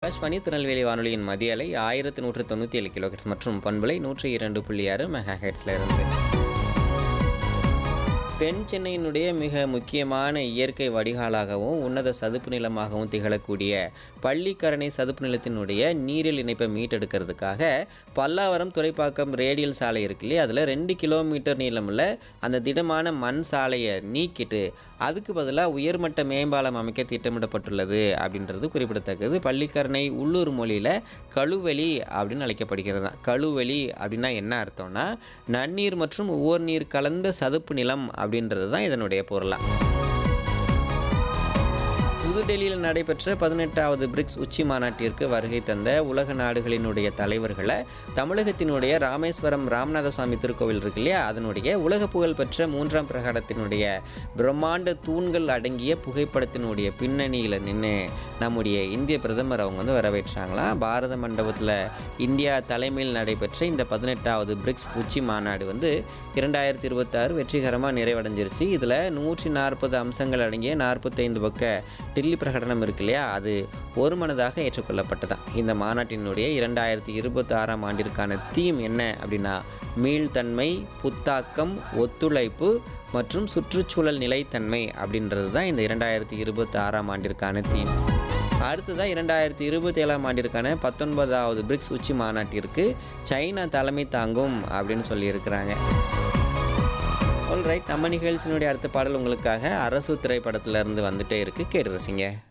ஆகாஷ்வாணி திருநெல்வேலி வானொலியின் மதிய அலை ஆயிரத்தி நூற்று தொண்ணூற்றி ஏழு கிலோஹெட்ஸ் மற்றும் பண்பலை நூற்றி இரண்டு புள்ளி ஆறு மெகா ஹெட்ஸில் இருந்து தென் சென்னையினுடைய மிக முக்கியமான இயற்கை வடிகாலாகவும் உன்னத சதுப்பு நிலமாகவும் திகழக்கூடிய பள்ளிக்கரணை சதுப்பு நிலத்தினுடைய நீரில் இணைப்பை மீட்டெடுக்கிறதுக்காக பல்லாவரம் துறைப்பாக்கம் ரேடியல் சாலை இருக்கு இல்லையா அதில் ரெண்டு கிலோமீட்டர் நீளமுள்ள அந்த திடமான மண் சாலையை நீக்கிட்டு அதுக்கு பதிலாக உயர்மட்ட மேம்பாலம் அமைக்க திட்டமிடப்பட்டுள்ளது அப்படின்றது குறிப்பிடத்தக்கது பள்ளிக்கரணை உள்ளூர் மொழியில் கழுவெளி அப்படின்னு அழைக்கப்படுகிறது தான் கழுவெளி அப்படின்னா என்ன அர்த்தம்னா நன்னீர் மற்றும் உவர் நீர் கலந்த சதுப்பு நிலம் அப்படின்றது தான் இதனுடைய பொருளாக புதுடெல்லியில் நடைபெற்ற பதினெட்டாவது பிரிக்ஸ் உச்சி மாநாட்டிற்கு வருகை தந்த உலக நாடுகளினுடைய தலைவர்களை தமிழகத்தினுடைய ராமேஸ்வரம் ராமநாதசுவாமி திருக்கோவில் இருக்கு இல்லையா அதனுடைய உலக புகழ் பெற்ற மூன்றாம் பிரகாரத்தினுடைய பிரம்மாண்ட தூண்கள் அடங்கிய புகைப்படத்தினுடைய பின்னணியில் நின்று நம்முடைய இந்திய பிரதமர் அவங்க வந்து வரவேற்றாங்களாம் பாரத மண்டபத்தில் இந்தியா தலைமையில் நடைபெற்ற இந்த பதினெட்டாவது பிரிக்ஸ் உச்சி மாநாடு வந்து இரண்டாயிரத்தி இருபத்தாறு வெற்றிகரமாக நிறைவடைஞ்சிருச்சு இதில் நூற்றி நாற்பது அம்சங்கள் அடங்கிய நாற்பத்தைந்து பக்க டில்லி பிரகடனம் இருக்கு இல்லையா அது ஒரு மனதாக ஏற்றுக்கொள்ளப்பட்டதான் இந்த மாநாட்டினுடைய இரண்டாயிரத்தி இருபத்தி ஆறாம் ஆண்டிற்கான தீம் என்ன அப்படின்னா மீள்தன்மை புத்தாக்கம் ஒத்துழைப்பு மற்றும் சுற்றுச்சூழல் நிலைத்தன்மை அப்படின்றது தான் இந்த இரண்டாயிரத்தி இருபத்தி ஆறாம் ஆண்டிற்கான தீம் அடுத்ததாக இரண்டாயிரத்தி இருபத்தி ஏழாம் ஆண்டிற்கான பத்தொன்பதாவது பிரிக்ஸ் உச்சி மாநாட்டிற்கு சைனா தலைமை தாங்கும் அப்படின்னு சொல்லியிருக்கிறாங்க ஆல் ரைட் நம்ம நிகழ்ச்சியினுடைய அடுத்த பாடல் உங்களுக்காக அரசு திரைப்படத்துல இருந்து வந்துட்டே இருக்கு கேட்டு ரசிங்க